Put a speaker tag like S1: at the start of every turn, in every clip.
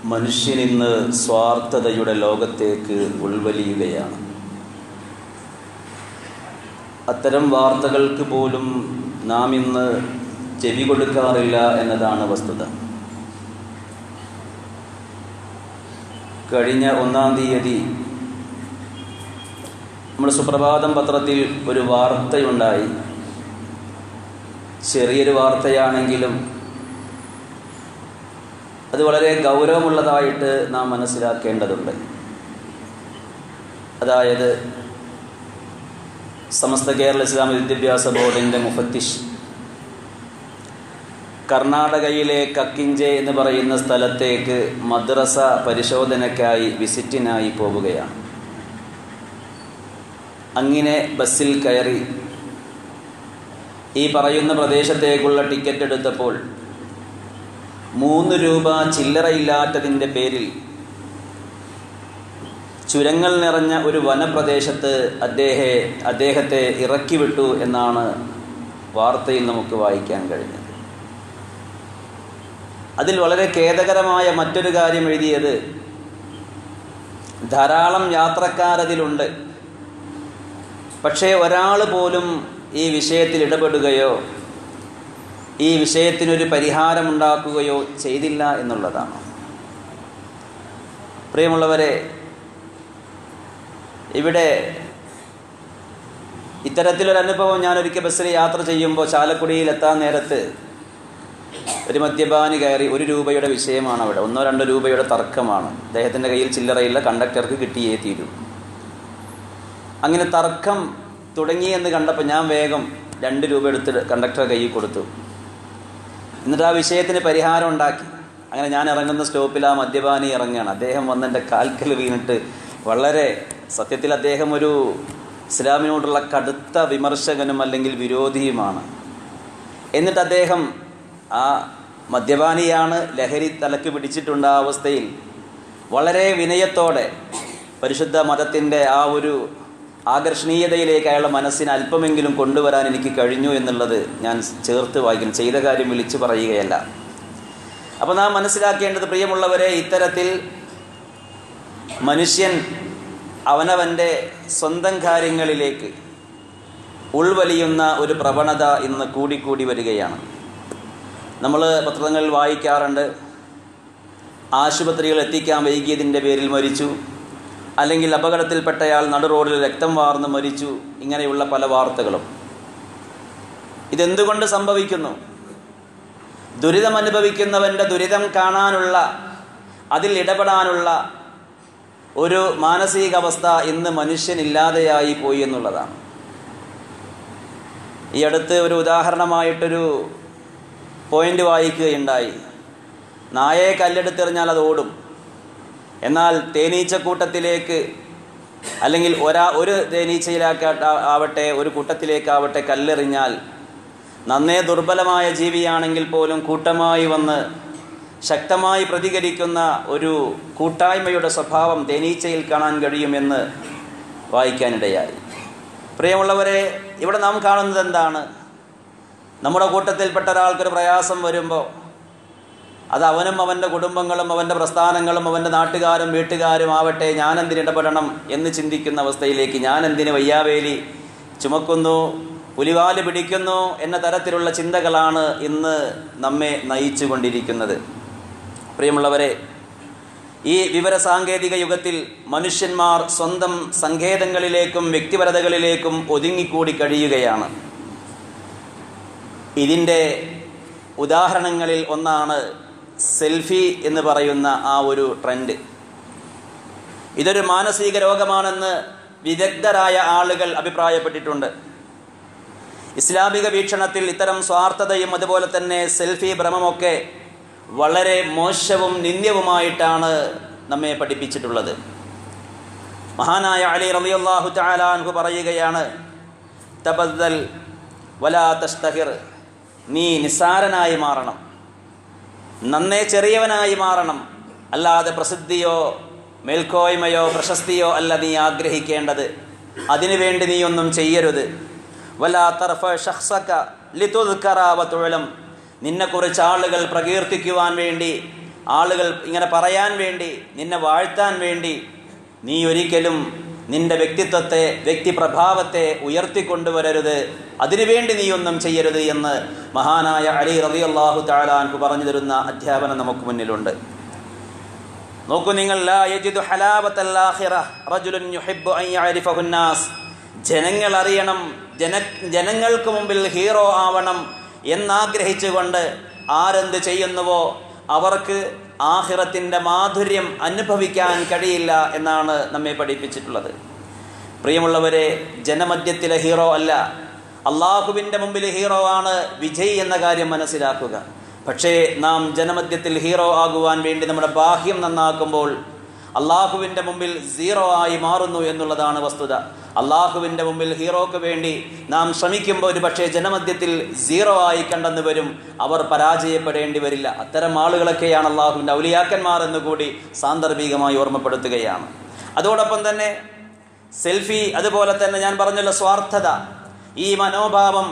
S1: മനുഷ്യനിന്ന് സ്വാർത്ഥതയുടെ ലോകത്തേക്ക് ഉൾവലിയുകയാണ് അത്തരം വാർത്തകൾക്ക് പോലും നാം ഇന്ന് ചെവി കൊടുക്കാറില്ല എന്നതാണ് വസ്തുത കഴിഞ്ഞ ഒന്നാം തീയതി നമ്മുടെ സുപ്രഭാതം പത്രത്തിൽ ഒരു വാർത്തയുണ്ടായി ചെറിയൊരു വാർത്തയാണെങ്കിലും അത് വളരെ ഗൗരവമുള്ളതായിട്ട് നാം മനസ്സിലാക്കേണ്ടതുണ്ട് അതായത് സമസ്ത കേരള ഇസ്ലാമിക വിദ്യാഭ്യാസ ബോർഡിൻ്റെ മുഫത്തിഷ് കർണാടകയിലെ കക്കിഞ്ചെ എന്ന് പറയുന്ന സ്ഥലത്തേക്ക് മദ്രസ പരിശോധനയ്ക്കായി വിസിറ്റിനായി പോവുകയാണ് അങ്ങനെ ബസ്സിൽ കയറി ഈ പറയുന്ന പ്രദേശത്തേക്കുള്ള ടിക്കറ്റ് എടുത്തപ്പോൾ മൂന്ന് രൂപ ചില്ലറയില്ലാത്തതിൻ്റെ പേരിൽ ചുരങ്ങൾ നിറഞ്ഞ ഒരു വനപ്രദേശത്ത് അദ്ദേഹെ അദ്ദേഹത്തെ ഇറക്കി വിട്ടു എന്നാണ് വാർത്തയിൽ നമുക്ക് വായിക്കാൻ കഴിഞ്ഞത് അതിൽ വളരെ ഖേദകരമായ മറ്റൊരു കാര്യം എഴുതിയത് ധാരാളം യാത്രക്കാരതിലുണ്ട് പക്ഷേ ഒരാൾ പോലും ഈ വിഷയത്തിൽ ഇടപെടുകയോ ഈ വിഷയത്തിനൊരു പരിഹാരമുണ്ടാക്കുകയോ ചെയ്തില്ല എന്നുള്ളതാണ് പ്രിയമുള്ളവരെ ഇവിടെ ഇത്തരത്തിലൊരു അനുഭവം ഞാൻ ഒരിക്കൽ ബസ്സിൽ യാത്ര ചെയ്യുമ്പോൾ ചാലക്കുടിയിൽ എത്താൻ നേരത്ത് ഒരു മദ്യപാനി കയറി ഒരു രൂപയുടെ വിഷയമാണ് അവിടെ ഒന്നോ രണ്ടോ രൂപയുടെ തർക്കമാണ് അദ്ദേഹത്തിൻ്റെ കയ്യിൽ ചില്ലറയില്ല കണ്ടക്ടർക്ക് കിട്ടിയേ തീരൂ അങ്ങനെ തർക്കം തുടങ്ങിയെന്ന് കണ്ടപ്പോൾ ഞാൻ വേഗം രണ്ട് രൂപ എടുത്ത് കണ്ടക്ടറെ കയ്യിൽ കൊടുത്തു എന്നിട്ട് ആ വിഷയത്തിന് പരിഹാരം ഉണ്ടാക്കി അങ്ങനെ ഞാൻ ഇറങ്ങുന്ന സ്റ്റോപ്പിൽ ആ മദ്യപാനി ഇറങ്ങുകയാണ് അദ്ദേഹം വന്ന് എൻ്റെ കാൽക്കൽ വീണിട്ട് വളരെ സത്യത്തിൽ അദ്ദേഹം ഒരു ഇസ്ലാമിനോടുള്ള കടുത്ത വിമർശകനും അല്ലെങ്കിൽ വിരോധിയുമാണ് എന്നിട്ട് അദ്ദേഹം ആ മദ്യപാനിയാണ് ലഹരി തലക്ക് പിടിച്ചിട്ടുണ്ട് ആ അവസ്ഥയിൽ വളരെ വിനയത്തോടെ പരിശുദ്ധ മതത്തിൻ്റെ ആ ഒരു ആകർഷണീയതയിലേക്ക് അയാളുടെ മനസ്സിന് അല്പമെങ്കിലും കൊണ്ടുവരാൻ എനിക്ക് കഴിഞ്ഞു എന്നുള്ളത് ഞാൻ ചേർത്ത് വായിക്കുന്നു ചെയ്ത കാര്യം വിളിച്ചു പറയുകയല്ല അപ്പോൾ നാം മനസ്സിലാക്കേണ്ടത് പ്രിയമുള്ളവരെ ഇത്തരത്തിൽ മനുഷ്യൻ അവനവൻ്റെ സ്വന്തം കാര്യങ്ങളിലേക്ക് ഉൾവലിയുന്ന ഒരു പ്രവണത ഇന്ന് കൂടിക്കൂടി വരികയാണ് നമ്മൾ പത്രങ്ങളിൽ വായിക്കാറുണ്ട് ആശുപത്രികൾ എത്തിക്കാൻ വൈകിയതിൻ്റെ പേരിൽ മരിച്ചു അല്ലെങ്കിൽ അപകടത്തിൽപ്പെട്ടയാൾ നടു റോഡിൽ രക്തം വാർന്ന് മരിച്ചു ഇങ്ങനെയുള്ള പല വാർത്തകളും ഇതെന്തുകൊണ്ട് സംഭവിക്കുന്നു ദുരിതം അനുഭവിക്കുന്നവൻ്റെ ദുരിതം കാണാനുള്ള അതിൽ ഇടപെടാനുള്ള ഒരു മാനസികാവസ്ഥ ഇന്ന് മനുഷ്യനില്ലാതെയായി പോയി എന്നുള്ളതാണ് ഈ അടുത്ത് ഒരു ഉദാഹരണമായിട്ടൊരു പോയിന്റ് വായിക്കുകയുണ്ടായി നായയെ കല്ലെടുത്തെറിഞ്ഞാൽ അത് ഓടും എന്നാൽ തേനീച്ചക്കൂട്ടത്തിലേക്ക് അല്ലെങ്കിൽ ഒരാ ഒരു തേനീച്ചയിലാക്ക ആവട്ടെ ഒരു കൂട്ടത്തിലേക്കാവട്ടെ കല്ലെറിഞ്ഞാൽ നന്നേ ദുർബലമായ ജീവിയാണെങ്കിൽ പോലും കൂട്ടമായി വന്ന് ശക്തമായി പ്രതികരിക്കുന്ന ഒരു കൂട്ടായ്മയുടെ സ്വഭാവം തേനീച്ചയിൽ കാണാൻ കഴിയുമെന്ന് വായിക്കാനിടയായി പ്രിയമുള്ളവരെ ഇവിടെ നാം കാണുന്നത് എന്താണ് നമ്മുടെ കൂട്ടത്തിൽപ്പെട്ട ഒരാൾക്കൊരു പ്രയാസം വരുമ്പോൾ അത് അവനും അവൻ്റെ കുടുംബങ്ങളും അവൻ്റെ പ്രസ്ഥാനങ്ങളും അവൻ്റെ നാട്ടുകാരും വീട്ടുകാരും ആവട്ടെ ഞാൻ എന്തിനിടപെടണം എന്ന് ചിന്തിക്കുന്ന അവസ്ഥയിലേക്ക് ഞാൻ എന്തിന് വയ്യാവേലി ചുമക്കുന്നു പുലിവാല് പിടിക്കുന്നു എന്ന തരത്തിലുള്ള ചിന്തകളാണ് ഇന്ന് നമ്മെ നയിച്ചു കൊണ്ടിരിക്കുന്നത് പ്രിയമുള്ളവരെ ഈ വിവര സാങ്കേതിക യുഗത്തിൽ മനുഷ്യന്മാർ സ്വന്തം സങ്കേതങ്ങളിലേക്കും വ്യക്തിപരതകളിലേക്കും ഒതുങ്ങിക്കൂടി കഴിയുകയാണ് ഇതിൻ്റെ ഉദാഹരണങ്ങളിൽ ഒന്നാണ് സെൽഫി എന്ന് പറയുന്ന ആ ഒരു ട്രെൻഡ് ഇതൊരു മാനസിക രോഗമാണെന്ന് വിദഗ്ധരായ ആളുകൾ അഭിപ്രായപ്പെട്ടിട്ടുണ്ട് ഇസ്ലാമിക വീക്ഷണത്തിൽ ഇത്തരം സ്വാർത്ഥതയും അതുപോലെ തന്നെ സെൽഫി ഭ്രമമൊക്കെ വളരെ മോശവും നിന്ദ്യവുമായിട്ടാണ് നമ്മെ പഠിപ്പിച്ചിട്ടുള്ളത് മഹാനായ അലി റളിയല്ലാഹു തആലാൻഹു പറയുകയാണ് തബദ്ദൽ വലാ തസ്തഹിർ നീ നിസാരനായി മാറണം നന്നേ ചെറിയവനായി മാറണം അല്ലാതെ പ്രസിദ്ധിയോ മേൽക്കോയ്മയോ പ്രശസ്തിയോ അല്ല നീ ആഗ്രഹിക്കേണ്ടത് അതിനുവേണ്ടി നീ ഒന്നും ചെയ്യരുത് വലാ തർഫ ഷഖ്സക ലിതുദ്കറ വതുലം നിന്നെക്കുറിച്ച് ആളുകൾ പ്രകീർത്തിക്കുവാൻ വേണ്ടി ആളുകൾ ഇങ്ങനെ പറയാൻ വേണ്ടി നിന്നെ വാഴ്ത്താൻ വേണ്ടി നീ ഒരിക്കലും നിന്റെ വ്യക്തിത്വത്തെ വ്യക്തിപ്രഭാവത്തെ ഉയർത്തിക്കൊണ്ടുവരരുത് അതിനുവേണ്ടി നീ ഒന്നും ചെയ്യരുത് എന്ന് മഹാനായ അലി റബി അള്ളാഹു താലാൻകു പറഞ്ഞു തരുന്ന അധ്യാപനം നമുക്ക് മുന്നിലുണ്ട് നോക്കൂ നിങ്ങൾ ലാ യജിദു ഹലാവത്തൽ ആഖിറ റജുലുൻ യുഹിബ്ബു അൻ യഅരിഫഹു الناس ജനങ്ങൾ അറിയണം ജന ജനങ്ങൾക്ക് മുമ്പിൽ ഹീറോ ആവണം എന്നാഗ്രഹിച്ചുകൊണ്ട് ആരെന്ത് ചെയ്യുന്നുവോ അവർക്ക് ആഹിറത്തിൻ്റെ മാധുര്യം അനുഭവിക്കാൻ കഴിയില്ല എന്നാണ് നമ്മെ പഠിപ്പിച്ചിട്ടുള്ളത് പ്രിയമുള്ളവരെ ജനമധ്യത്തിലെ ഹീറോ അല്ല അള്ളാഹുവിൻ്റെ മുമ്പിൽ ഹീറോ ആണ് വിജയ് എന്ന കാര്യം മനസ്സിലാക്കുക പക്ഷേ നാം ജനമധ്യത്തിൽ ഹീറോ ആകുവാൻ വേണ്ടി നമ്മുടെ ബാഹ്യം നന്നാക്കുമ്പോൾ അള്ളാഹുവിൻ്റെ മുമ്പിൽ സീറോ ആയി മാറുന്നു എന്നുള്ളതാണ് വസ്തുത അള്ളാഹുവിൻ്റെ മുമ്പിൽ ഹീറോക്ക് വേണ്ടി നാം ശ്രമിക്കുമ്പോൾ ഒരു പക്ഷേ ജനമധ്യത്തിൽ സീറോ ആയി കണ്ടെന്ന് വരും അവർ പരാജയപ്പെടേണ്ടി വരില്ല അത്തരം ആളുകളൊക്കെയാണ് അള്ളാഹുവിൻ്റെ ഔലിയാക്കന്മാർ എന്ന് കൂടി സാന്ദർഭികമായി ഓർമ്മപ്പെടുത്തുകയാണ് അതോടൊപ്പം തന്നെ സെൽഫി അതുപോലെ തന്നെ ഞാൻ പറഞ്ഞല്ലോ സ്വാർത്ഥത ഈ മനോഭാവം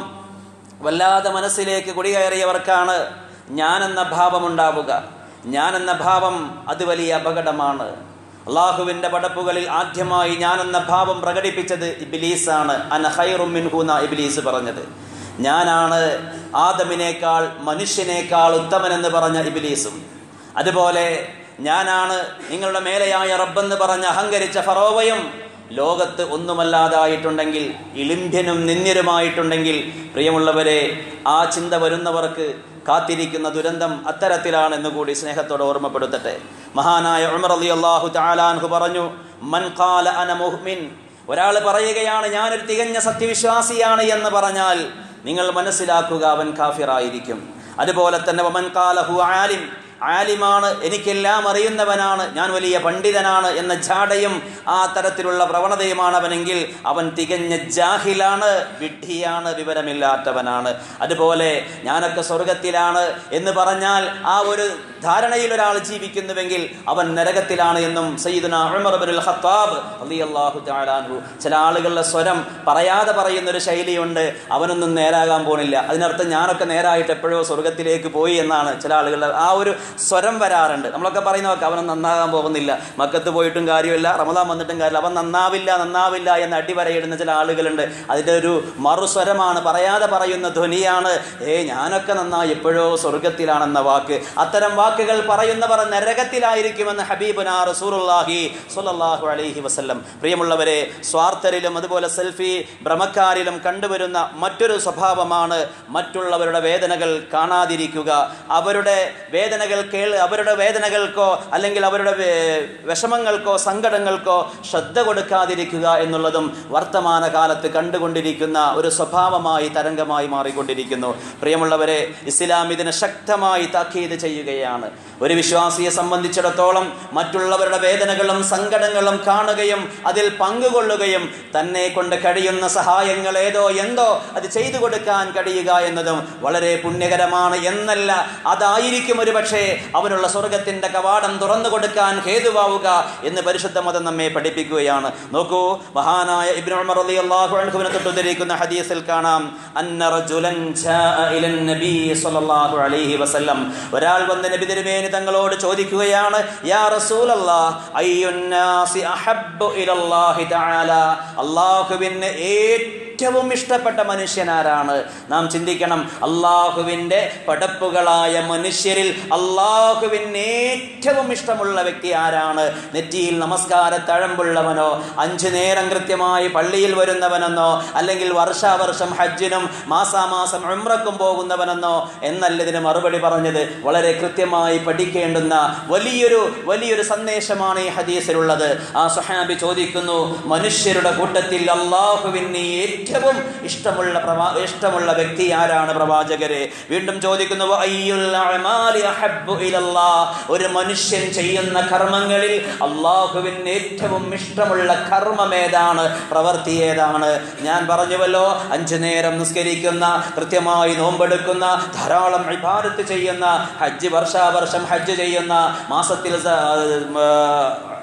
S1: വല്ലാതെ മനസ്സിലേക്ക് കുടികയറിയവർക്കാണ് ഞാനെന്ന ഭാവമുണ്ടാവുക ഞാനെന്ന ഭാവം അത് വലിയ അപകടമാണ് അള്ളാഹുവിൻ്റെ പടപ്പുകളിൽ ആദ്യമായി ഞാനെന്ന ഭാവം പ്രകടിപ്പിച്ചത് ഇബിലീസാണ് അന ഹൈറും മിൻഹൂന്ന ഇബിലീസ് പറഞ്ഞത് ഞാനാണ് ആദമിനേക്കാൾ മനുഷ്യനേക്കാൾ ഉത്തമനെന്ന് പറഞ്ഞ ഇബിലീസും അതുപോലെ ഞാനാണ് നിങ്ങളുടെ മേലെയായ റബ്ബെന്ന് പറഞ്ഞ് അഹങ്കരിച്ച ഫറോവയും ലോകത്ത് ഒന്നുമല്ലാതായിട്ടുണ്ടെങ്കിൽ ഇളിമ്പ്യനും നിന്ദ്യരുമായിട്ടുണ്ടെങ്കിൽ പ്രിയമുള്ളവരെ ആ ചിന്ത വരുന്നവർക്ക് കാത്തിരിക്കുന്ന ദുരന്തം അത്തരത്തിലാണെന്ന് കൂടി സ്നേഹത്തോടെ ഓർമ്മപ്പെടുത്തട്ടെ മഹാനായ ഉമർ അലി അള്ളാഹു താലാൻഹു പറഞ്ഞു മൻ ഖാല അന മുഹ്മിൻ ഒരാൾ പറയുകയാണ് ഞാനൊരു തികഞ്ഞ സത്യവിശ്വാസിയാണ് എന്ന് പറഞ്ഞാൽ നിങ്ങൾ മനസ്സിലാക്കുക അവൻ കാഫിറായിരിക്കും അതുപോലെ തന്നെ വമൻ കാലഹു ആലിം ആലിമാണ് എനിക്കെല്ലാം അറിയുന്നവനാണ് ഞാൻ വലിയ പണ്ഡിതനാണ് എന്ന ജാടയും ആ തരത്തിലുള്ള പ്രവണതയുമാണ് അവനെങ്കിൽ അവൻ തികഞ്ഞ ജാഹിലാണ് വിഡ്ഢിയാണ് വിവരമില്ലാത്തവനാണ് അതുപോലെ ഞാനൊക്കെ സ്വർഗത്തിലാണ് എന്ന് പറഞ്ഞാൽ ആ ഒരു ധാരണയിൽ ഒരാൾ ജീവിക്കുന്നുവെങ്കിൽ അവൻ നരകത്തിലാണ് എന്നും സയ്യിദുന ഉമർ ഇബ്നുൽ ഖത്താബ് റളിയല്ലാഹു തആല അൻഹു ചില ആളുകളുടെ സ്വരം പറയാതെ പറയുന്ന ഒരു ശൈലിയുണ്ട് അവനൊന്നും നേരാകാൻ പോണില്ല അതിനർത്ഥം ഞാനൊക്കെ നേരായിട്ട് എപ്പോഴോ സ്വർഗത്തിലേക്ക് പോയി എന്നാണ് ചില ആളുകളുടെ ആ ഒരു സ്വരം വരാറുണ്ട് നമ്മളൊക്കെ പറയുന്നവർക്ക് അവൻ നന്നാകാൻ പോകുന്നില്ല മക്കത്ത് പോയിട്ടും കാര്യമില്ല റമദാൻ വന്നിട്ടും കാര്യമില്ല അവൻ നന്നാവില്ല നന്നാവില്ല എന്ന് അടിവരയിടുന്ന ചില ആളുകളുണ്ട് അതിൻ്റെ ഒരു മറുസ്വരമാണ് പറയാതെ പറയുന്ന ധ്വനിയാണ് ഏ ഞാനൊക്കെ നന്നായി എപ്പോഴോ സ്വർഗത്തിലാണെന്ന വാക്ക് അത്തരം വാക്കുകൾ പറയുന്നവർ നരകത്തിലായിരിക്കുമെന്ന് ഹബീബുന റസൂറുല്ലാഹി സുല്ലല്ലാഹു അലൈഹി വസല്ലം പ്രിയമുള്ളവരെ സ്വാർത്ഥരിലും അതുപോലെ സെൽഫി ഭ്രമക്കാരിലും കണ്ടുവരുന്ന മറ്റൊരു സ്വഭാവമാണ് മറ്റുള്ളവരുടെ വേദനകൾ കാണാതിരിക്കുക അവരുടെ വേദനകൾ കേൾ അവരുടെ വേദനകൾക്കോ അല്ലെങ്കിൽ അവരുടെ വേ- വിഷമങ്ങൾക്കോ സങ്കടങ്ങൾക്കോ ശ്രദ്ധ കൊടുക്കാതിരിക്കുക എന്നുള്ളതും വർത്തമാന കാലത്ത് കണ്ടുകൊണ്ടിരിക്കുന്ന ഒരു സ്വഭാവമായി തരംഗമായി മാറിക്കൊണ്ടിരിക്കുന്നു പ്രിയമുള്ളവരെ ഇസ്ലാം ഇതിനെ ശക്തമായി താക്കീത് ചെയ്യുകയാണ് ഒരു വിശ്വാസിയെ സംബന്ധിച്ചിടത്തോളം മറ്റുള്ളവരുടെ വേദനകളും സങ്കടങ്ങളും കാണുകയും അതിൽ പങ്കുകൊള്ളുകയും തന്നെ കൊണ്ട് കഴിയുന്ന സഹായങ്ങൾ ഏതോ എന്തോ അത് ചെയ്തു കൊടുക്കാൻ കഴിയുക എന്നതും വളരെ പുണ്യകരമാണ് എന്നല്ല അതായിരിക്കും ഒരു പക്ഷേ അവനുള്ള സ്വർഗത്തിന്റെ കവാടം തുറന്നു കൊടുക്കാൻ ഹേതുവാവുക എന്ന് പരിശുദ്ധ മതം നമ്മെ പഠിപ്പിക്കുകയാണ് നോക്കൂ മഹാനായ ഇബ്നു ഉമർ റളിയല്ലാഹു അൻഹുവിനെ തൊട്ട് ഉദ്ധരിക്കുന്ന ഹദീസിൽ കാണാം അന്ന റജുലൻ ജാഅ ഇലൻ നബി സ്വല്ലല്ലാഹു അലൈഹി വസല്ലം ഒരാൾ വന്ന് നബി തിരുമേനി തങ്ങളോട് ചോദിക്കുകയാണ് യാ റസൂലല്ലാഹ് അയ്യുന്നാസി അഹബ്ബു ഇലല്ലാഹി തആല അല്ലാഹുവിന് ഏറ്റവും ഇഷ്ടപ്പെട്ട മനുഷ്യനാരാണ് നാം ചിന്തിക്കണം അള്ളാഹുവിൻ്റെ പടപ്പുകളായ മനുഷ്യരിൽ അള്ളാഹുവിന് ഏറ്റവും ഇഷ്ടമുള്ള വ്യക്തി ആരാണ് നെറ്റിയിൽ നമസ്കാര തഴമ്പുള്ളവനോ അഞ്ചു നേരം കൃത്യമായി പള്ളിയിൽ വരുന്നവനെന്നോ അല്ലെങ്കിൽ വർഷാവർഷം ഹജ്ജിനും മാസാമാസം ഉംറക്കും പോകുന്നവനെന്നോ എന്നല്ല ഇതിന് മറുപടി പറഞ്ഞത് വളരെ കൃത്യമായി പഠിക്കേണ്ടുന്ന വലിയൊരു വലിയൊരു സന്ദേശമാണ് ഈ ഹദീസിലുള്ളത് ആ സുഹാബി ചോദിക്കുന്നു മനുഷ്യരുടെ കൂട്ടത്തിൽ അള്ളാഹുവിന് ഏറ്റവും ഇഷ്ടമുള്ള പ്രവാ ഇഷ്ടമുള്ള വ്യക്തി ആരാണ് പ്രവാചകരെ വീണ്ടും ചോദിക്കുന്നു "വഅയ്യുൽ അഅമാലി അഹബ്ബു ഇലല്ലാഹ്?" ഒരു മനുഷ്യൻ ചെയ്യുന്ന കർമ്മങ്ങളിൽ അള്ളാഹുവിന് ഏറ്റവും ഇഷ്ടമുള്ള കർമ്മം ഏതാണ് പ്രവൃത്തി ഏതാണ് ഞാൻ പറഞ്ഞുവല്ലോ അഞ്ചു നേരം നിസ്കരിക്കുന്ന കൃത്യമായി നോമ്പെടുക്കുന്ന ധാരാളം ഇബാദത്ത് ചെയ്യുന്ന ഹജ്ജ് വർഷാവർഷം ഹജ്ജ് ചെയ്യുന്ന മാസത്തിൽ സ- ആ,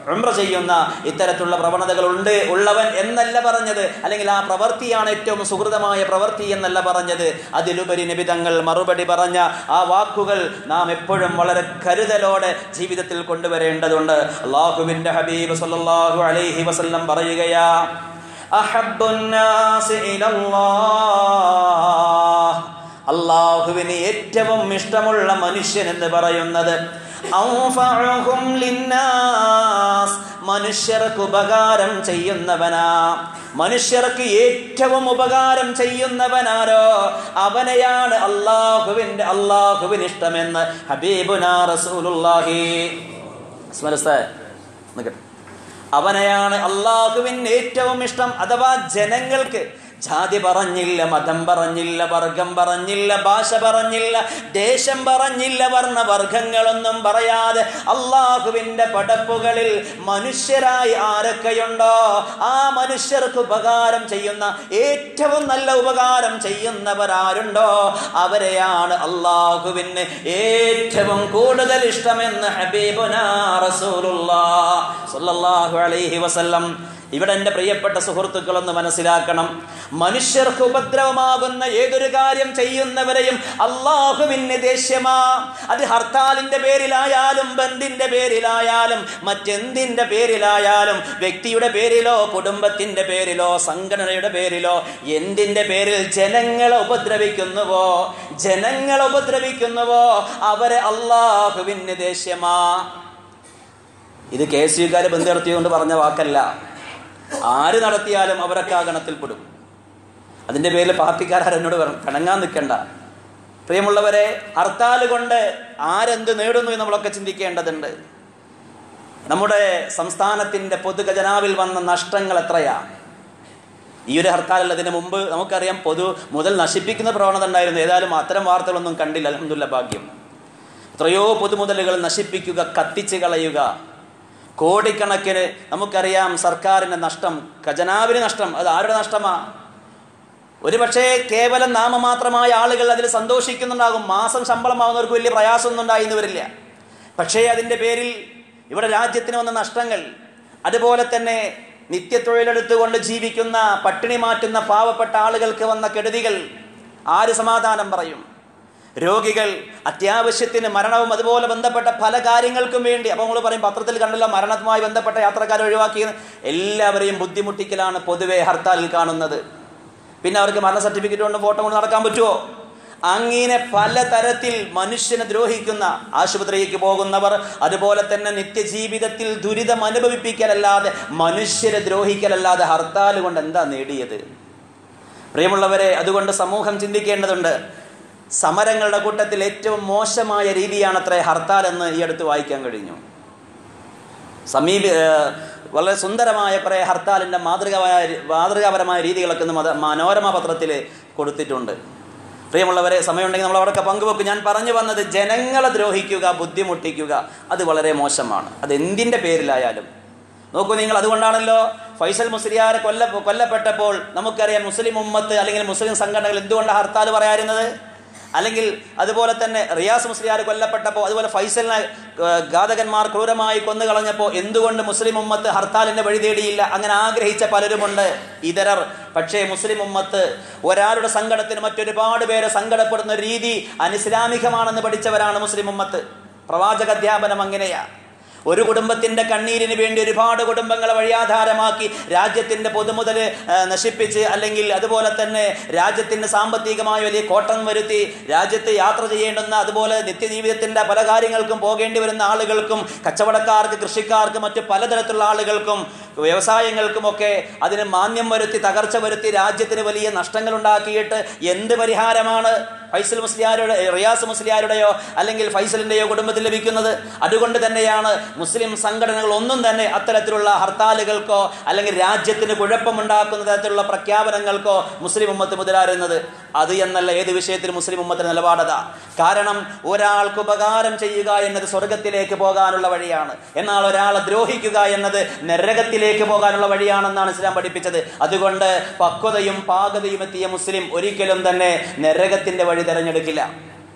S1: ഉംറ ചെയ്യുന്ന ഇത്തരത്തിലുള്ള പ്രവണതകൾ ഉണ്ട് ഉള്ളവൻ എന്നല്ല പറഞ്ഞത് അല്ലെങ്കിൽ ആ പ്രവൃത്തിയാണ് ഏറ്റവും സുഹൃതമായ പ്രവൃത്തി എന്നല്ല പറഞ്ഞത് അതിലുപരി നിബിതങ്ങൾ മറുപടി പറഞ്ഞ ആ വാക്കുകൾ നാം എപ്പോഴും വളരെ കരുതലോടെ ജീവിതത്തിൽ കൊണ്ടുവരേണ്ടതുണ്ട് അള്ളാഹുവിന്റെ ഹബീബ് സല്ലല്ലാഹു അലൈഹി വസല്ലം പറയുകയാ അഹബ്ബുന്നാസി ഇലല്ലാഹ് അള്ളാഹുവിന് ഏറ്റവും ഇഷ്ടമുള്ള മനുഷ്യൻ എന്ന് പറയുന്നത് ഔഫഉഹും ലിന്നാസ് മനുഷ്യർക്ക് ഉപകാരം ചെയ്യുന്നവനാ മനുഷ്യർക്ക് ഏറ്റവും ഉപകാരം ചെയ്യുന്നവനാരോ അവനെയാണ് അള്ളാഹുവിന്റെ അള്ളാഹുവിന് ഇഷ്ടമെന്ന് ഹബീബുനാ റസൂലുള്ളാഹി സ്മരസേ നിൽക്കട്ടെ അവനെയാണ് അള്ളാഹുവിന് ഏറ്റവും ഇഷ്ടം അഥവാ ജനങ്ങൾക്ക് ജാതി പറഞ്ഞില്ല മതം പറഞ്ഞില്ല വർഗം പറഞ്ഞില്ല ഭാഷ പറഞ്ഞില്ല ദേശം പറഞ്ഞില്ല വർണ്ണവർഗങ്ങളൊന്നും പറയാതെ അള്ളാഹുവിന്റെ പടപ്പുകളിൽ മനുഷ്യരായി ആരൊക്കെയുണ്ടോ ആ മനുഷ്യർക്ക് ഉപകാരം ചെയ്യുന്ന ഏറ്റവും നല്ല ഉപകാരം ചെയ്യുന്നവരാരുണ്ടോ അവരെയാണ് അള്ളാഹുവിന് ഏറ്റവും കൂടുതൽ ഇഷ്ടമെന്ന് ഹബീബുനാ റസൂലുള്ളാഹ് സ്വല്ലല്ലാഹു അലൈഹി വസല്ലം ഇവിടെ എൻ്റെ പ്രിയപ്പെട്ട സുഹൃത്തുക്കളൊന്ന് മനസ്സിലാക്കണം മനുഷ്യർക്ക് ഉപദ്രവമാകുന്ന ഏതൊരു കാര്യം ചെയ്യുന്നവരെയും അള്ളാഹുവിന് ദേഷ്യമാ അത് ഹർത്താലിന്റെ പേരിലായാലും ബന്ദിന്റെ പേരിലായാലും മറ്റെന്തിന്റെ പേരിലായാലും വ്യക്തിയുടെ പേരിലോ കുടുംബത്തിന്റെ പേരിലോ സംഘടനയുടെ പേരിലോ എന്തിന്റെ പേരിൽ ജനങ്ങളെ ഉപദ്രവിക്കുന്നുവോ ജനങ്ങളെ ഉപദ്രവിക്കുന്നുവോ അവരെ അള്ളാഹുവിന് ദേഷ്യമാ ഇത് കെ എസ് യുക്കാരെ ബന്ധു നടത്തിയതുകൊണ്ട് പറഞ്ഞ വാക്കല്ല ആര് നടത്തിയാലും അവരൊക്കെ ആ ഗണത്തിൽപ്പെടും അതിൻ്റെ പേരിൽ പാർട്ടിക്കാരെന്നോട് പിണങ്ങാൻ നിൽക്കണ്ട പ്രിയമുള്ളവരെ ഹർത്താൽ കൊണ്ട് ആരെന്ത് നേടുന്നു എന്ന് നമ്മളൊക്കെ ചിന്തിക്കേണ്ടതുണ്ട് നമ്മുടെ സംസ്ഥാനത്തിൻ്റെ പൊതുഖജനാവിൽ വന്ന നഷ്ടങ്ങൾ എത്രയാ ഈ ഒരു ഹർത്താലല്ല ഇതിന് മുമ്പ് നമുക്കറിയാം പൊതു മുതൽ നശിപ്പിക്കുന്ന പ്രവണത ഉണ്ടായിരുന്നു ഏതായാലും അത്തരം വാർത്തകളൊന്നും കണ്ടില്ല അലഹമുല്ല ഭാഗ്യം എത്രയോ പൊതുമുതലുകൾ നശിപ്പിക്കുക കത്തിച്ച് കളയുക കോടിക്കണക്കിന് നമുക്കറിയാം സർക്കാരിന് നഷ്ടം ഖജനാവിന് നഷ്ടം അത് ആരുടെ നഷ്ടമാ ഒരുപക്ഷെ കേവലം നാമമാത്രമായ ആളുകൾ അതിൽ സന്തോഷിക്കുന്നുണ്ടാകും മാസം ശമ്പളമാവുന്നവർക്ക് വലിയ പ്രയാസമൊന്നും ഉണ്ടായിന്ന് വരില്ല പക്ഷേ അതിൻ്റെ പേരിൽ ഇവിടെ രാജ്യത്തിന് വന്ന നഷ്ടങ്ങൾ അതുപോലെ തന്നെ നിത്യത്തൊഴിലെടുത്തുകൊണ്ട് ജീവിക്കുന്ന പട്ടിണി മാറ്റുന്ന പാവപ്പെട്ട ആളുകൾക്ക് വന്ന കെടുതികൾ ആര് സമാധാനം പറയും രോഗികൾ അത്യാവശ്യത്തിന് മരണവും അതുപോലെ ബന്ധപ്പെട്ട പല കാര്യങ്ങൾക്കും വേണ്ടി അപ്പോൾ നമ്മൾ പറയും പത്രത്തിൽ കണ്ടല്ലോ മരണവുമായി ബന്ധപ്പെട്ട യാത്രക്കാരെ ഒഴിവാക്കി എല്ലാവരെയും ബുദ്ധിമുട്ടിക്കലാണ് പൊതുവെ ഹർത്താലിൽ കാണുന്നത് പിന്നെ അവർക്ക് മരണ സർട്ടിഫിക്കറ്റ് കൊണ്ട് ഫോട്ടോ കൊണ്ട് നടക്കാൻ പറ്റുമോ അങ്ങനെ പലതരത്തിൽ മനുഷ്യനെ ദ്രോഹിക്കുന്ന ആശുപത്രിയിലേക്ക് പോകുന്നവർ അതുപോലെ തന്നെ നിത്യജീവിതത്തിൽ ദുരിതം അനുഭവിപ്പിക്കലല്ലാതെ മനുഷ്യരെ ദ്രോഹിക്കലല്ലാതെ ഹർത്താൽ കൊണ്ട് എന്താ നേടിയത് പ്രിയമുള്ളവരെ അതുകൊണ്ട് സമൂഹം ചിന്തിക്കേണ്ടതുണ്ട് സമരങ്ങളുടെ കൂട്ടത്തിൽ ഏറ്റവും മോശമായ രീതിയാണ് അത്ര ഹർത്താൽ എന്ന് ഈ അടുത്ത് വായിക്കാൻ കഴിഞ്ഞു സമീപ വളരെ സുന്ദരമായ കുറേ ഹർത്താലിൻ്റെ മാതൃകമായ മാതൃകാപരമായ രീതികളൊക്കെ ഇന്ന് മത മനോരമ പത്രത്തിൽ കൊടുത്തിട്ടുണ്ട് പ്രിയമുള്ളവരെ സമയമുണ്ടെങ്കിൽ നമ്മൾ അവിടെയൊക്കെ പങ്കുവെക്കും ഞാൻ പറഞ്ഞു വന്നത് ജനങ്ങളെ ദ്രോഹിക്കുക ബുദ്ധിമുട്ടിക്കുക അത് വളരെ മോശമാണ് അത് എന്തിൻ്റെ പേരിലായാലും നോക്കൂ നിങ്ങൾ അതുകൊണ്ടാണല്ലോ ഫൈസൽ മുസ്ലിയാരെ കൊല്ല കൊല്ലപ്പെട്ടപ്പോൾ നമുക്കറിയാം മുസ്ലിം ഉമ്മത്ത് അല്ലെങ്കിൽ മുസ്ലിം സംഘടനകൾ എന്തുകൊണ്ടാണ് ഹർത്താൽ പറയാറുന്നത് അല്ലെങ്കിൽ അതുപോലെ തന്നെ റിയാസ് മുസ്ലിയാർ കൊല്ലപ്പെട്ടപ്പോൾ അതുപോലെ ഫൈസലിനെ ഘാതകന്മാർ ക്രൂരമായി കൊന്നുകളഞ്ഞപ്പോൾ എന്തുകൊണ്ട് മുസ്ലിം ഉമ്മത്ത് ഹർത്താലിന്റെ വഴി തേടിയില്ല അങ്ങനെ ആഗ്രഹിച്ച പലരുമുണ്ട് ഇതരർ പക്ഷേ മുസ്ലിം ഉമ്മത്ത് ഒരാളുടെ സങ്കടത്തിന് മറ്റൊരുപാട് പേരെ സങ്കടപ്പെടുന്ന രീതി അനിസ്ലാമികമാണെന്ന് പഠിച്ചവരാണ് മുസ്ലിം ഉമ്മത്ത് പ്രവാചക അധ്യാപനം അങ്ങനെയാ ഒരു കുടുംബത്തിന്റെ കണ്ണീരിന് വേണ്ടി ഒരുപാട് കുടുംബങ്ങളെ വഴിയാധാരമാക്കി രാജ്യത്തിന്റെ പൊതുമുതൽ നശിപ്പിച്ച് അല്ലെങ്കിൽ അതുപോലെ തന്നെ രാജ്യത്തിന്റെ സാമ്പത്തികമായ വലിയ കോട്ടം വരുത്തി രാജ്യത്ത് യാത്ര ചെയ്യേണ്ടുന്ന അതുപോലെ നിത്യജീവിതത്തിന്റെ പല കാര്യങ്ങൾക്കും പോകേണ്ടി വരുന്ന ആളുകൾക്കും കച്ചവടക്കാർക്ക് കൃഷിക്കാർക്ക് മറ്റു പലതരത്തിലുള്ള ആളുകൾക്കും വ്യവസായങ്ങൾക്കുമൊക്കെ അതിന് മാന്യം വരുത്തി തകർച്ച വരുത്തി രാജ്യത്തിന് വലിയ നഷ്ടങ്ങൾ ഉണ്ടാക്കിയിട്ട് എന്ത് പരിഹാരമാണ് ഫൈസൽ മുസ്ലിയാരുടെ റിയാസ് മുസ്ലിയാരുടെയോ അല്ലെങ്കിൽ ഫൈസലിൻ്റെയോ കുടുംബത്തിൽ ലഭിക്കുന്നത് അതുകൊണ്ട് തന്നെയാണ് മുസ്ലിം സംഘടനകൾ ഒന്നും തന്നെ അത്തരത്തിലുള്ള ഹർത്താലുകൾക്കോ അല്ലെങ്കിൽ രാജ്യത്തിന് കുഴപ്പമുണ്ടാക്കുന്ന തരത്തിലുള്ള പ്രഖ്യാപനങ്ങൾക്കോ മുസ്ലിം ഉമ്മത്ത് മുതലാറുന്നത് അത് എന്നല്ല ഏത് വിഷയത്തിൽ മുസ്ലിം ഉമ്മത്തിന് നിലപാടത കാരണം ഒരാൾക്ക് ഉപകാരം ചെയ്യുക എന്നത് സ്വർഗത്തിലേക്ക് പോകാനുള്ള വഴിയാണ് എന്നാൽ ഒരാളെ ദ്രോഹിക്കുക എന്നത് നരകത്തിലേക്ക് പോകാനുള്ള വഴിയാണെന്നാണ് ഇസ്ലാം പഠിപ്പിച്ചത് അതുകൊണ്ട് പക്വതയും പാകതയും എത്തിയ മുസ്ലിം ഒരിക്കലും തന്നെ നരകത്തിന്റെ വഴി തിരഞ്ഞെടുക്കില്ല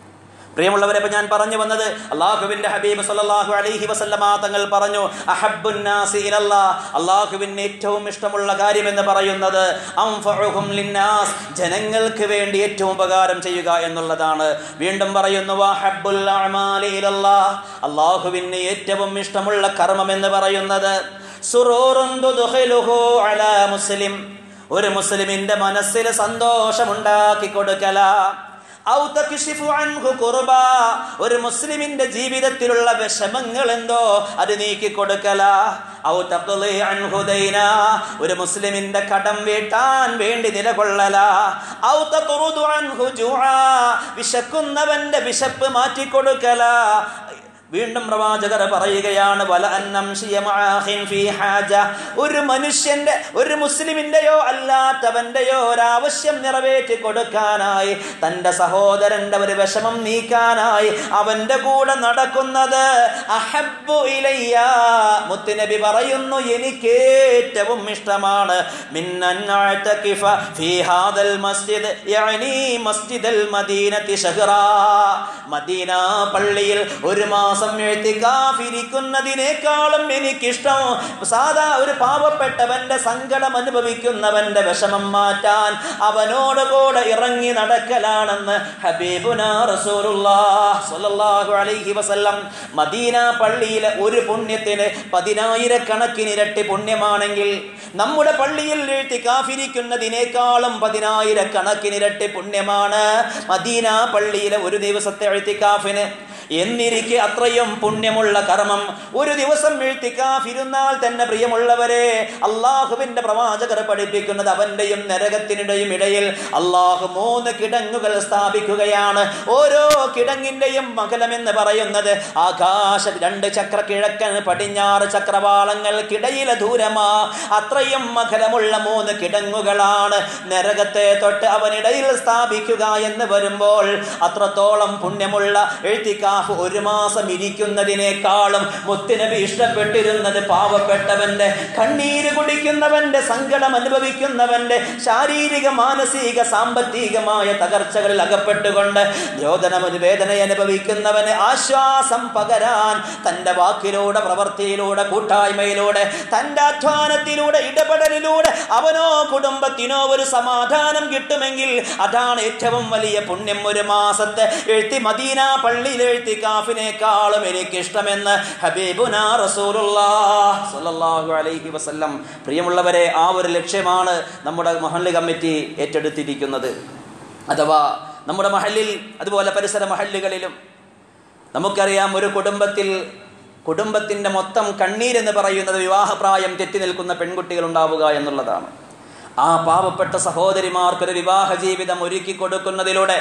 S1: പ്രിയമുള്ളവരെ ഇപ്പൊ ഞാൻ പറഞ്ഞു വന്നത് അള്ളാഹുവിന്റെ ഹബീബ് സല്ലല്ലാഹു അലൈഹി വസല്ലമ തങ്ങൾ പറഞ്ഞു അഹബ്ബുൻ നാസി ഇലല്ലാ അള്ളാഹുവിന് ഏറ്റവും ഇഷ്ടമുള്ള കാര്യം എന്ന് പറയുന്നത് അൻഫഉഹും ലിന്നാസ് ജനങ്ങൾക്ക് വേണ്ടി ഏറ്റവും ഉപകാരം ചെയ്യുക എന്നുള്ളതാണ് വീണ്ടും പറയുന്നു വഹബ്ബുൽ അഅമാലി ഇലല്ലാ അള്ളാഹുവിന് ഏറ്റവും ഇഷ്ടമുള്ള കർമ്മം എന്ന് പറയുന്നത് സുറൂറുൻ തുദ്ഖിലുഹു അലാ മുസ്ലിം ഒരു മുസ്ലിമിന്റെ മനസ്സിൽ സന്തോഷമുണ്ടാക്കി കൊടുക്കല ഔ തക്ഷിഫു അൻഹു കുർബ ഒരു മുസ്ലിമിന്റെ ജീവിതത്തിലുള്ള വിഷമങ്ങൾ എന്തോ അത് നീക്കി കൊടുക്കല ഔ തഖ്ലി അൻഹു ദൈന ഒരു മുസ്ലിമിന്റെ കടം വീട്ടാൻ വേണ്ടി നിലകൊള്ളല ഔ തഖറുദു അൻഹു ജുആ വിശക്കുന്നവന്റെ വിശപ്പ് മാറ്റി കൊടുക്കല വീണ്ടും പ്രവാചകർ പറയുകയാണ് വല അന്നം ഒരു മനുഷ്യന്റെ ഒരു മുസ്ലിമിന്റെയോ അല്ലാത്തവന്റെയോ ഒരാവശ്യം നിറവേറ്റി കൊടുക്കാനായി തന്റെ സഹോദരന്റെ ഒരു വിഷമം നീക്കാനായി അവന്റെ കൂടെ നടക്കുന്നത് അഹബ്ബു ഇലയ്യ മുത്തുനബി പറയുന്നു എനിക്ക് ഏറ്റവും ഇഷ്ടമാണ് മിന്നൻ അഅ്തകിഫ ഫീ ഹാദൽ മസ്ജിദ് യഅനി മസ്ജിദൽ മദീനത്തി ശഹ്റാ മദീന പള്ളിയിൽ ഒരു മാസം എഴുത്തിക്കാഫിരിക്കുന്നതിനേക്കാളും എനിക്കിഷ്ടം സാധാ ഒരു പാവപ്പെട്ടവന്റെ സങ്കടം അനുഭവിക്കുന്നവന്റെ വിഷമം മാറ്റാൻ അവനോട് കൂടെ ഇറങ്ങി നടക്കലാണെന്ന് ഹബീബുന റസൂലുള്ളാഹ് സ്വല്ലല്ലാഹു അലൈഹി വസല്ലം മദീന പള്ളിയിലെ ഒരു പുണ്യത്തിന് പതിനായിരക്കണക്കിന് ഇരട്ടി പുണ്യമാണെങ്കിൽ നമ്മുടെ പള്ളിയിൽ എഴുത്തിക്കാഫിരിക്കുന്നതിനേക്കാളും പതിനായിരക്കണക്കിന് ഇരട്ടി പുണ്യമാണ് മദീന പള്ളിയിലെ ഒരു ദിവസത്തെ എഴുത്തിക്കാഫിന് എന്നിരിക്കെ അത്രയും പുണ്യമുള്ള കർമ്മം ഒരു ദിവസം എഴുത്തിക്കാഫിരുന്നാൽ തന്നെ പ്രിയമുള്ളവരെ അള്ളാഹുവിന്റെ പ്രവാചകർ പഠിപ്പിക്കുന്നത് അവന്റെയും നരകത്തിനിടയും ഇടയിൽ അള്ളാഹു മൂന്ന് കിടങ്ങുകൾ സ്ഥാപിക്കുകയാണ് ഓരോ കിടങ്ങിന്റെയും മകലം എന്ന് പറയുന്നത് ആകാശ രണ്ട് ചക്ര കിഴക്കൻ പടിഞ്ഞാറ് ചക്രവാളങ്ങൾക്കിടയിലെ ദൂരമാ അത്രയും മകലമുള്ള മൂന്ന് കിടങ്ങുകളാണ് നരകത്തെ തൊട്ട് അവനിടയിൽ സ്ഥാപിക്കുക എന്ന് വരുമ്പോൾ അത്രത്തോളം പുണ്യമുള്ള എഴുത്തിക്കാഫ് ഒരു മാസം ഇരിക്കുന്നതിനേക്കാളും മുത്തുനബി ഇഷ്ടപ്പെട്ടിരുന്നത് പാവപ്പെട്ടവന്റെ കണ്ണീര് കുടിക്കുന്നവന്റെ സങ്കടം അനുഭവിക്കുന്നവന്റെ ശാരീരിക മാനസിക സാമ്പത്തികമായ തകർച്ചകളിൽ അകപ്പെട്ടുകൊണ്ട് രോദനമൊരു വേദന അനുഭവിക്കുന്നവന് ആശ്വാസം പകരാൻ തന്റെ വാക്കിലൂടെ പ്രവൃത്തിയിലൂടെ കൂട്ടായ്മയിലൂടെ തന്റെ അധ്വാനത്തിലൂടെ ഇടപെടലിലൂടെ അവനോ കുടുംബത്തിനോ ഒരു സമാധാനം കിട്ടുമെങ്കിൽ അതാണ് ഏറ്റവും വലിയ പുണ്യം ഒരു മാസത്തെ എഴുത്തി മദീന പള്ളിയിൽ എഴുത്തിക്കാഫിനേക്കാളും എനിക്കിഷ്ടമെന്ന് ഹബീബുന റസൂലുള്ളാഹ് സ്വല്ലല്ലാഹു അലൈഹി വസല്ലം പ്രിയമുള്ളവരെ ആ ഒരു ലക്ഷ്യമാണ് നമ്മുടെ മഹല്ല് കമ്മിറ്റി ഏറ്റെടുത്തിരിക്കുന്നത് അഥവാ നമ്മുടെ മഹല്ലിൽ അതുപോലെ പരിസര മഹല്ലുകളിലും നമുക്കറിയാം ഒരു കുടുംബത്തിൽ കുടുംബത്തിന്റെ മൊത്തം കണ്ണീരെന്ന് പറയുന്നത് വിവാഹപ്രായം തെറ്റി നിൽക്കുന്ന പെൺകുട്ടികൾ ഉണ്ടാവുക എന്നുള്ളതാണ് ആ പാവപ്പെട്ട സഹോദരിമാർക്കൊരു വിവാഹ ജീവിതം ഒരുക്കി കൊടുക്കുന്നതിലൂടെ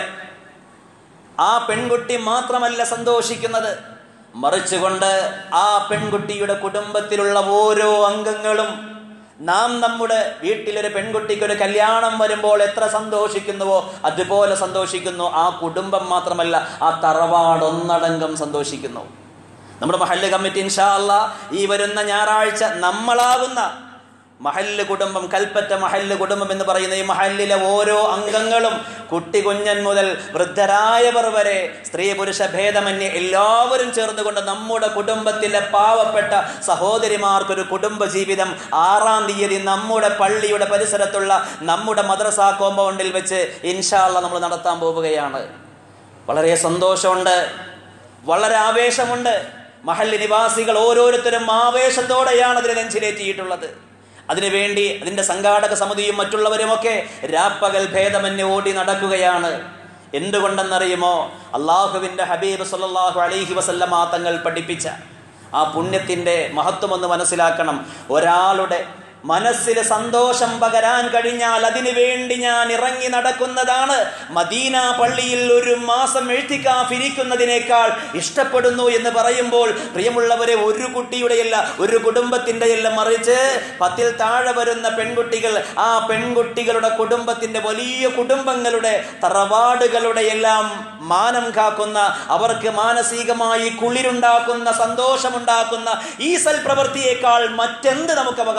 S1: ആ പെൺകുട്ടി മാത്രമല്ല സന്തോഷിക്കുന്നത് മറിച്ചുകൊണ്ട് ആ പെൺകുട്ടിയുടെ കുടുംബത്തിലുള്ള ഓരോ അംഗങ്ങളും നാം നമ്മുടെ വീട്ടിലൊരു പെൺകുട്ടിക്ക് ഒരു കല്യാണം വരുമ്പോൾ എത്ര സന്തോഷിക്കുന്നുവോ അതുപോലെ സന്തോഷിക്കുന്നു ആ കുടുംബം മാത്രമല്ല ആ തറവാട് ഒന്നടങ്കം സന്തോഷിക്കുന്നു നമ്മുടെ മഹല്ല് കമ്മിറ്റി ഇൻഷാ അല്ല ഈ വരുന്ന ഞായറാഴ്ച നമ്മളാകുന്ന മഹല്ല് കുടുംബം കൽപ്പറ്റ മഹല്ല് കുടുംബം എന്ന് പറയുന്ന ഈ മഹല്ലിലെ ഓരോ അംഗങ്ങളും കുട്ടി കുഞ്ഞൻ മുതൽ വൃദ്ധരായവർ വരെ സ്ത്രീ പുരുഷ ഭേദമന്യേ എല്ലാവരും ചേർന്നുകൊണ്ട് നമ്മുടെ കുടുംബത്തിലെ പാവപ്പെട്ട സഹോദരിമാർക്കൊരു കുടുംബ ജീവിതം ആറാം തീയതി നമ്മുടെ പള്ളിയുടെ പരിസരത്തുള്ള നമ്മുടെ മദ്രസ കോമ്പൗണ്ടിൽ വെച്ച് ഇൻഷാല്ല നമ്മൾ നടത്താൻ പോവുകയാണ് വളരെ സന്തോഷമുണ്ട് വളരെ ആവേശമുണ്ട് മഹല്ല് നിവാസികൾ ഓരോരുത്തരും ആവേശത്തോടെയാണ് അതിനെ നെഞ്ചിലേറ്റിയിട്ടുള്ളത് അതിനുവേണ്ടി അതിന്റെ സംഘാടക സമിതിയും മറ്റുള്ളവരുമൊക്കെ രാപ്പകൽ ഭേദമന്യേ ഓടി നടക്കുകയാണ് എന്തുകൊണ്ടെന്നറിയുമോ അള്ളാഹുവിന്റെ ഹബീബ് സല്ലല്ലാഹു അലൈഹി വസല്ലമ തങ്ങൾ പഠിപ്പിച്ച ആ പുണ്യത്തിന്റെ മഹത്വം ഒന്ന് മനസ്സിലാക്കണം ഒരാളുടെ മനസ്സിൽ സന്തോഷം പകരാൻ കഴിഞ്ഞാൽ അതിനു വേണ്ടി ഞാൻ ഇറങ്ങി നടക്കുന്നതാണ് മദീന പള്ളിയിൽ ഒരു മാസം എഴുത്തിക്കാഫിരിക്കുന്നതിനേക്കാൾ ഇഷ്ടപ്പെടുന്നു എന്ന് പറയുമ്പോൾ പ്രിയമുള്ളവരെ ഒരു കുട്ടിയുടെയല്ല ഒരു കുടുംബത്തിൻ്റെയല്ല മറിച്ച് പത്തിൽ താഴെ വരുന്ന പെൺകുട്ടികൾ ആ പെൺകുട്ടികളുടെ കുടുംബത്തിന്റെ വലിയ കുടുംബങ്ങളുടെ തറവാടുകളുടെ എല്ലാം മാനം കാക്കുന്ന അവർക്ക് മാനസികമായി കുളിരുണ്ടാക്കുന്ന സന്തോഷമുണ്ടാക്കുന്ന ഈ സൽപ്രവൃത്തിയേക്കാൾ മറ്റെന്ത് നമുക്ക് അവകാശപ്പെടാനുണ്ട്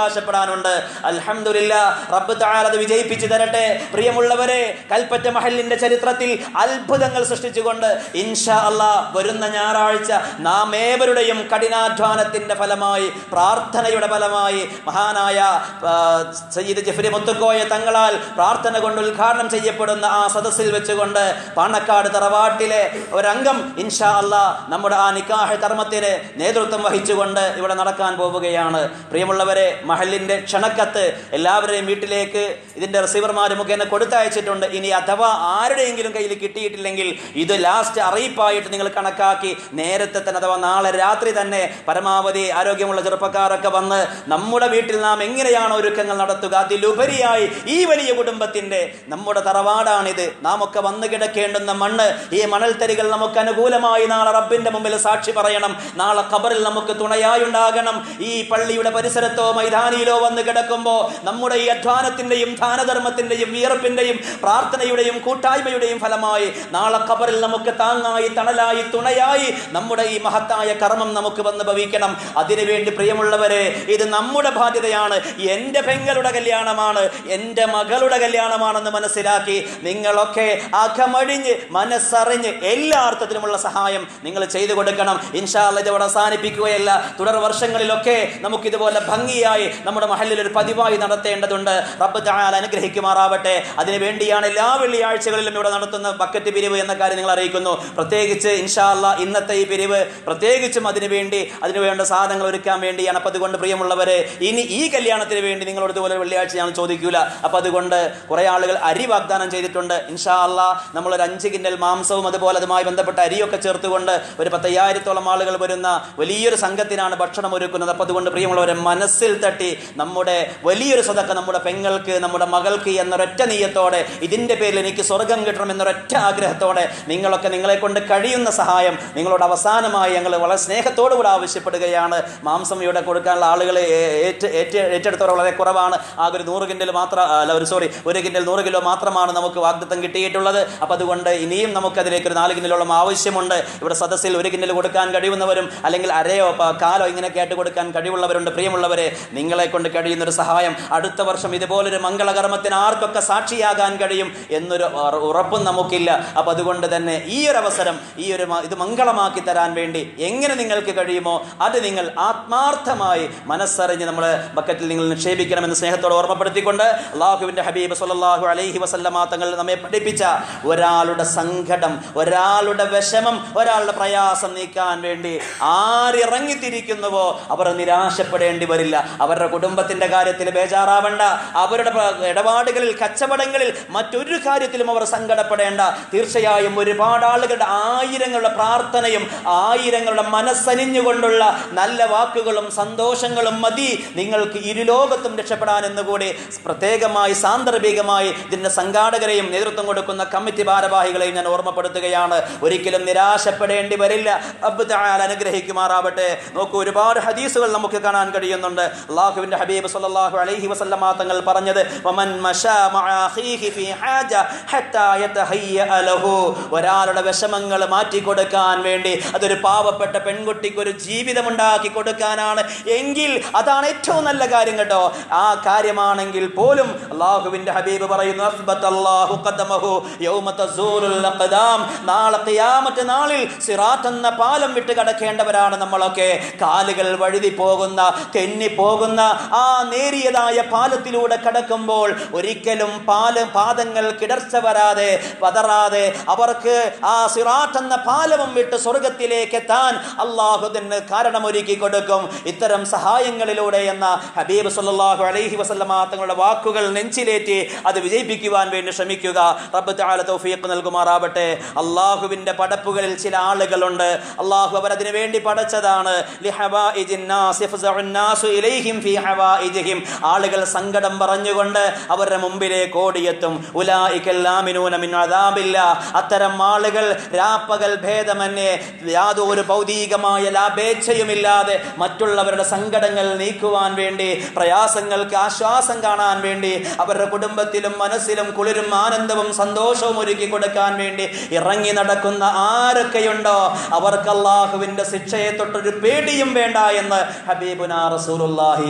S1: നടത്താനുണ്ട് അൽഹംദുലില്ല റബ്ബ് തആല അത് വിജയിപ്പിച്ചു തരട്ടെ പ്രിയമുള്ളവരെ കൽപ്പറ്റ മഹലിന്റെ ചരിത്രത്തിൽ അത്ഭുതങ്ങൾ സൃഷ്ടിച്ചുകൊണ്ട് ഇൻഷാ അല്ലാ വരുന്ന ഞായറാഴ്ച നാം ഏവരുടെയും കഠിനാധ്വാനത്തിന്റെ ഫലമായി പ്രാർത്ഥനയുടെ ഫലമായി മഹാനായ ആ, സയ്യിദ് ജഫരി മുത്തുക്കോയ തങ്ങളാൽ പ്രാർത്ഥന കൊണ്ട് ഉദ്ഘാടനം ചെയ്യപ്പെടുന്ന ആ സദസ്സിൽ വെച്ചുകൊണ്ട് പാണക്കാട് തറവാട്ടിലെ ഒരംഗം ഇൻഷാ അല്ലാ നമ്മുടെ ആ നിക്കാഹ് കർമ്മത്തിന് നേതൃത്വം വഹിച്ചുകൊണ്ട് ഇവിടെ നടക്കാൻ പോവുകയാണ് പ്രിയമുള്ളവരെ മഹലിന്റെ ക്ഷണക്കത്ത് എല്ലാവരുടെയും വീട്ടിലേക്ക് ഇതിന്റെ റിസീവർമാർ മുഖേന കൊടുത്തയച്ചിട്ടുണ്ട് ഇനി അഥവാ ആരുടെയെങ്കിലും കയ്യിൽ കിട്ടിയിട്ടില്ലെങ്കിൽ ഇത് ലാസ്റ്റ് അറിയിപ്പായിട്ട് നിങ്ങൾ കണക്കാക്കി നേരത്തെ തന്നെ അഥവാ നാളെ രാത്രി തന്നെ പരമാവധി ആരോഗ്യമുള്ള ചെറുപ്പക്കാരൊക്കെ വന്ന് നമ്മുടെ വീട്ടിൽ നാം എങ്ങനെയാണ് ഒരുക്കങ്ങൾ നടത്തുക അതിലുപരിയായി ഈ വലിയ കുടുംബത്തിന്റെ നമ്മുടെ തറവാടാണിത് നാം ഒക്കെ വന്നു കിടക്കേണ്ടുന്ന മണ്ണ് ഈ മണൽത്തരികൾ നമുക്ക് അനുകൂലമായി നാളെ റബ്ബിന്റെ മുമ്പിൽ സാക്ഷി പറയണം നാളെ ഖബറിൽ നമുക്ക് തുണയായി ഉണ്ടാകണം ഈ പള്ളിയുടെ പരിസരത്തോ മൈതാനിയിലോ വന്ന് കിടക്കുമ്പോൾ നമ്മുടെ ഈ അധ്വാനത്തിന്റെയും ദാനധർമ്മത്തിന്റെയും വിയർപ്പിന്റെയും പ്രാർത്ഥനയുടെയും കൂട്ടായ്മയുടെയും ഫലമായി നാളെ ഖബറിൽ നമുക്ക് താങ്ങായി തണലായി തുണയായി നമ്മുടെ ഈ മഹത്തായ കർമ്മം നമുക്ക് വന്ന് ഭവിക്കണം അതിനുവേണ്ടി പ്രിയമുള്ളവരെ ഇത് നമ്മുടെ ബാധ്യതയാണ് എൻ്റെ പെങ്ങളുടെ കല്യാണമാണ് എൻ്റെ മകളുടെ കല്യാണമാണെന്ന് മനസ്സിലാക്കി നിങ്ങളൊക്കെ അകമഴിഞ്ഞ് മനസ്സറിഞ്ഞ് എല്ലാ അർത്ഥത്തിലുമുള്ള സഹായം നിങ്ങൾ ചെയ്തു കൊടുക്കണം ഇൻഷാല്ല ഇതോടെ അവസാനിപ്പിക്കുകയല്ല തുടർ വർഷങ്ങളിലൊക്കെ നമുക്ക് ഇതുപോലെ ഭംഗിയായി നമ്മുടെ മഹലിൽ ഒരു പതിവായി നടത്തേണ്ടതുണ്ട് റബ്ബ് തആല അനുഗ്രഹിക്കുമാറാവട്ടെ അതിനു വേണ്ടിയാണ് എല്ലാ വെള്ളിയാഴ്ചകളിലും ഇവിടെ നടത്തുന്ന ബക്കറ്റ് പിരിവ് എന്ന കാര്യം നിങ്ങൾ അറിയിക്കുന്നു പ്രത്യേകിച്ച് ഇൻഷാല്ല ഇന്നത്തെ ഈ പിരിവ് പ്രത്യേകിച്ചും അതിനു വേണ്ടി അതിനു വേണ്ട സാധനങ്ങൾ ഒരുക്കാൻ വേണ്ടിയാണ് അപ്പൊ അതുകൊണ്ട് പ്രിയമുള്ളവരെ ഇനി ഈ കല്യാണത്തിന് വേണ്ടി നിങ്ങളോട് ഇതുപോലെ വെള്ളിയാഴ്ച ഞാൻ ചോദിക്കൂല അപ്പൊ അതുകൊണ്ട് കുറെ ആളുകൾ അരി വാഗ്ദാനം ചെയ്തിട്ടുണ്ട് ഇൻഷാ അല്ലാ നമ്മൾ ഒരു അഞ്ച് കിൻഡൽ മാംസവും അതുപോലെ അതുമായി ബന്ധപ്പെട്ട അരിയൊക്കെ ചേർത്തുകൊണ്ട് ഒരു പത്തയ്യായിരത്തോളം ആളുകൾ വരുന്ന വലിയൊരു സംഘത്തിനാണ് ഭക്ഷണം ഒരുക്കുന്നത് അപ്പൊ അതുകൊണ്ട് പ്രിയമുള്ളവരെ മനസ്സിൽ തട്ടി നമ്മുടെ വലിയൊരു സ്വതക്ക നമ്മുടെ പെങ്ങൾക്ക് നമ്മുടെ മകൾക്ക് എന്നൊരൊറ്റ നീയത്തോടെ ഇതിന്റെ പേരിൽ എനിക്ക് സ്വർഗം കിട്ടണം എന്നൊരൊറ്റ ആഗ്രഹത്തോടെ നിങ്ങളൊക്കെ നിങ്ങളെ കൊണ്ട് കഴിയുന്ന സഹായം നിങ്ങളോട് അവസാനമായി ഞങ്ങൾ വളരെ സ്നേഹത്തോടു കൂടെ ആവശ്യപ്പെടുകയാണ് മാംസം ഇവിടെ കൊടുക്കാനുള്ള ആളുകൾ ഏറ്റ് ഏറ്റ് ഏറ്റെടുത്തവർ വളരെ കുറവാണ് ആകെ ഒരു നൂറ് കിൻഡൽ മാത്രം അല്ല ഒരു സോറി ഒരു കിൻഡൽ നൂറ് കിലോ മാത്രമാണ് നമുക്ക് വാഗ്ദത്തം കിട്ടിയിട്ടുള്ളത് അപ്പം അതുകൊണ്ട് ഇനിയും നമുക്ക് അതിലേക്ക് ഒരു നാല് കിൻഡലോളം ആവശ്യമുണ്ട് ഇവിടെ സദസ്സിൽ ഒരു കിൻഡൽ കൊടുക്കാൻ കഴിയുന്നവരും അല്ലെങ്കിൽ അരയോ പ- കാലോ ഇങ്ങനെ കേട്ട് കൊടുക്കാൻ കഴിവുള്ളവരുണ്ട് പ്രിയമുള്ളവരെ നിങ്ങളെ കൊണ്ട് കഴിയുന്ന ഒരു സഹായം അടുത്ത വർഷം ഇതുപോലൊരു മംഗളകർമ്മത്തിന് ആർക്കൊക്കെ സാക്ഷിയാകാൻ കഴിയും എന്നൊരു ഉറ- ഉറപ്പും നമുക്കില്ല അപ്പം അതുകൊണ്ട് തന്നെ ഈ ഒരു അവസരം ഈ ഒരു മ- ഇത് മംഗളമാക്കി തരാൻ വേണ്ടി എങ്ങനെ നിങ്ങൾക്ക് കഴിയുമോ അത് നിങ്ങൾ ആത്മാർത്ഥമായി മനസ്സറിഞ്ഞ് നമ്മൾ ബക്കറ്റിൽ നിങ്ങൾ നിക്ഷേപിക്കണമെന്ന് സ്നേഹത്തോടെ ഓർമ്മപ്പെടുത്തിക്കൊണ്ട് അള്ളാഹുവിന്റെ ഹബീബ് സല്ലല്ലാഹു അലൈഹി വസല്ലമ തങ്ങൾ നമ്മെ പഠിപ്പിച്ച ഒരാളുടെ സങ്കടം ഒരാളുടെ വിഷമം ഒരാളുടെ പ്രയാസം നീക്കാൻ വേണ്ടി ആരിറങ്ങിത്തിരിക്കുന്നുവോ അവർ നിരാശപ്പെടേണ്ടി വരില്ല അവരുടെ കുടുംബത്തിന്റെ കാര്യത്തിൽ ബേജാറാവണ്ട അവരുടെ പ്ര- ഇടപാടുകളിൽ കച്ചവടങ്ങളിൽ മറ്റൊരു കാര്യത്തിലും അവർ സങ്കടപ്പെടേണ്ട തീർച്ചയായും ഒരുപാട് ആളുകളുടെ ആയിരങ്ങളുടെ പ്രാർത്ഥനയും ആയിരങ്ങളുടെ മനസ്സലിഞ്ഞുകൊണ്ടുള്ള നല്ല വാക്കുകളും സന്തോഷങ്ങളും മതി നിങ്ങൾക്ക് ഇരുലോകത്തും രക്ഷപ്പെടാൻ എന്നുകൂടി പ്രത്യേകമായി സാന്ദർഭികമായി ഇതിന്റെ സംഘാടകരെയും നേതൃത്വം കൊടുക്കുന്ന കമ്മിറ്റി ഭാരവാഹികളെയും ഞാൻ ഓർമ്മപ്പെടുത്തുകയാണ് ഒരിക്കലും നിരാശപ്പെടേണ്ടി വരില്ല റബ്ബ് തആല അനുഗ്രഹിക്കുമാറാവട്ടെ നോക്കൂ ഒരുപാട് ഹദീസുകൾ നമുക്ക് കാണാൻ കഴിയുന്നുണ്ട് അള്ളാഹുവിന്റെ ഹബീബ് സല്ലല്ലാഹു അലൈഹി വസല്ലമ തങ്ങൾ പറഞ്ഞത് വമൻ മശാ മഅ അഖീഹി ഫീ ഹാജ ഹത്താ യതഹയ്യ ലഹു ഒരാളുടെ വിഷമങ്ങൾ മാറ്റി കൊടുക്കാൻ വേണ്ടി അതൊരു പാവപ്പെട്ട പെൺകുട്ടിക്ക് ഒരു ജീവിതം ഉണ്ടാക്കി കൊടുക്കാനാണ് എങ്കിൽ അതാണ് ഏറ്റവും നല്ല കാര്യം കേട്ടോ ആ കാര്യമാണെങ്കിൽ പോലും അള്ളാഹുവിന്റെ ഹബീബ് പറയുന്നു അസ്ബത്ത് അല്ലാഹു ഖദമഹു യൗമ തസൂലുൽ അഖ്ദാം നാളെ ഖിയാമത്ത് നാളിൽ സിറാത്ത് എന്ന പാലം വിട്ട് കടക്കേണ്ടവരാണ് നമ്മളൊക്കെ കാലുകൾ വഴുതി പോകുന്ന തെന്നി പോകുന്ന ആ നേരിയതായ പാലത്തിലൂടെ കടക്കുമ്പോൾ ഒരിക്കലും പാല് പാദങ്ങൾ കിടർച്ച വരാതെ പതറാതെ അവർക്ക് ആ സിറാത്ത് എന്ന പാലവും വിട്ട് സ്വർഗത്തിലേക്ക് എത്താൻ അള്ളാഹു തന്നെ കാരണമൊരുക്കി കൊടുക്കും ഇത്തരം സഹായങ്ങളിലൂടെ എന്ന ഹബീബ് സല്ലല്ലാഹു അലൈഹി വസല്ലമ തങ്ങളുടെ വാക്കുകൾ നെഞ്ചിലേറ്റി അത് വിജയിപ്പിക്കുവാൻ വേണ്ടി ശ്രമിക്കുക റബ്ബ് തആല തൗഫീഖ് നൽകുമാറാവട്ടെ അള്ളാഹുവിന്റെ പടപ്പുകളിൽ ചില ആളുകളുണ്ട് അള്ളാഹു അവർ അതിനു വേണ്ടി പടച്ചതാണ് ലിഹവാഇജിൻ നാസ് യഫ്സഉൻ നാസു ഇലൈഹിം ഫീ ഹവാഇജിഹിം ആളുകൾ സങ്കടം പറഞ്ഞുകൊണ്ട് അവരുടെ മുമ്പിലേക്ക് ഓടിയെത്തും ഉലായിക്കൽ ആമിനൂന മിൻ അദാബില്ല അത്തരം ആളുകൾ രാപ്പകൽ ഭേദമന്യേ യാതൊരു ഭൗതികമായ ലാഭേച്ഛയുമില്ലാതെ മറ്റുള്ളവരുടെ സങ്കടങ്ങൾ നീക്കുവാൻ വേണ്ടി പ്രയാസങ്ങൾക്ക് ആശ്വാസം കാണാൻ വേണ്ടി അവരുടെ കുടുംബത്തിലും മനസ്സിലും കുളിരും ആനന്ദവും സന്തോഷവും ഒരുക്കി കൊടുക്കാൻ വേണ്ടി ഇറങ്ങി നടക്കുന്ന ആരൊക്കെയുണ്ടോ അവർക്ക് അള്ളാഹുവിന്റെ ശിക്ഷയെ തൊട്ടൊരു പേടിയും വേണ്ട എന്ന് ഹബീബുന റസൂലുള്ളാഹി ആഖിർ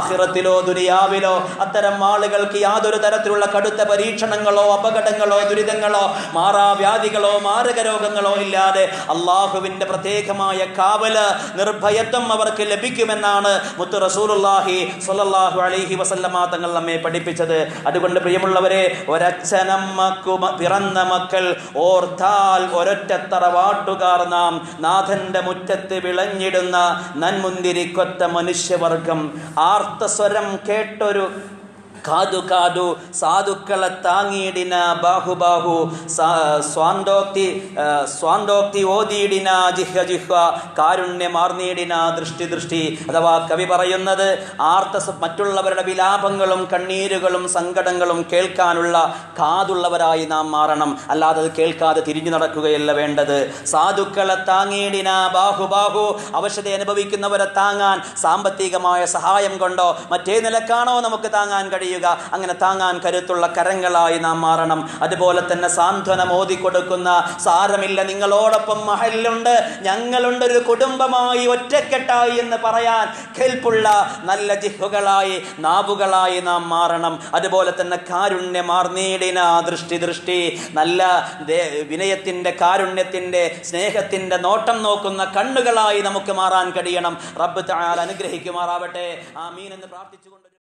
S1: ആഹിറത്തിലോ ദുനിയാവിലോ അത്തരം ആളുകൾക്ക് യാതൊരു തരത്തിലുള്ള കടുത്ത പരീക്ഷണങ്ങളോ അപകടങ്ങളോ ദുരിതങ്ങളോ മാറാവ്യാധികളോ മാരക രോഗങ്ങളോ ഇല്ലാതെ അള്ളാഹുവിന്റെ പ്രത്യേകമായ കാവല് നിർഭയത്വം അവർക്ക് ലഭിക്കുമെന്നാണ് മുത്തു റസൂലുള്ളാഹി സ്വല്ലല്ലാഹു അലൈഹി വസല്ലമ തങ്ങൾ നമ്മെ പഠിപ്പിച്ചത് അതുകൊണ്ട് പ്രിയമുള്ളവരെ ഒരച്ഛനമ്മക്കു മ- പിറന്ന മക്കൾ ഓർത്താൽ ഒരൊറ്റത്തറ വാട്ടുകാർ നാം നാഥന്റെ മുറ്റത്ത് വിളഞ്ഞിടുന്ന നന്മുന്തിരിക്കൊത്ത മനുഷ്യവർഗം ആർത്തസ്വരം കേട്ടൊരു കാതു കാതു സാധുക്കളെ താങ്ങിയിടിന ബാഹുബാഹു സാ- സ്വാന്തോക്തി ആ, സ്വാന്തോക്തി ഓതിയിടിന ജിഹ്വ ജിഹ്വ കാരുണ്യമാർന്നിയിടിന ദൃഷ്ടി ദൃഷ്ടി അഥവാ കവി പറയുന്നത് ആർത്ത സ- മറ്റുള്ളവരുടെ വിലാപങ്ങളും കണ്ണീരുകളും സങ്കടങ്ങളും കേൾക്കാനുള്ള കാതുള്ളവരായി നാം മാറണം അല്ലാതെ അത് കേൾക്കാതെ തിരിഞ്ഞു നടക്കുകയല്ല വേണ്ടത് സാധുക്കളെ താങ്ങിയിടിന ബാഹുബാഹു അവശത അനുഭവിക്കുന്നവരെ താങ്ങാൻ സാമ്പത്തികമായ സഹായം കൊണ്ടോ മറ്റേ നിലക്കാണോ നമുക്ക് താങ്ങാൻ കഴിയുക അങ്ങനെ താങ്ങാൻ കരുത്തുള്ള കരങ്ങളായി നാം മാറണം അതുപോലെ തന്നെ സാന്ത്വനം ഓതിക്കൊടുക്കുന്ന സാരമില്ല നിങ്ങളോടൊപ്പം മഹലുണ്ട് ഞങ്ങളുണ്ട് ഒരു കുടുംബമായി ഒറ്റക്കെട്ടായി എന്ന് പറയാൻ കേൾപ്പുള്ള നല്ല ജിഹുകളായി നാവുകളായി നാം മാറണം അതുപോലെ തന്നെ കാരുണ്യമാർന്നീടിന ദൃഷ്ടി ദൃഷ്ടി നല്ല ദേ- വിനയത്തിന്റെ കാരുണ്യത്തിന്റെ സ്നേഹത്തിന്റെ നോട്ടം നോക്കുന്ന കണ്ണുകളായി നമുക്ക് മാറാൻ കഴിയണം റബ്ബ് തആല അനുഗ്രഹിക്കുമാറാവട്ടെ ആമീൻ എന്ന് പ്രാർത്ഥിച്ചുകൊണ്ട്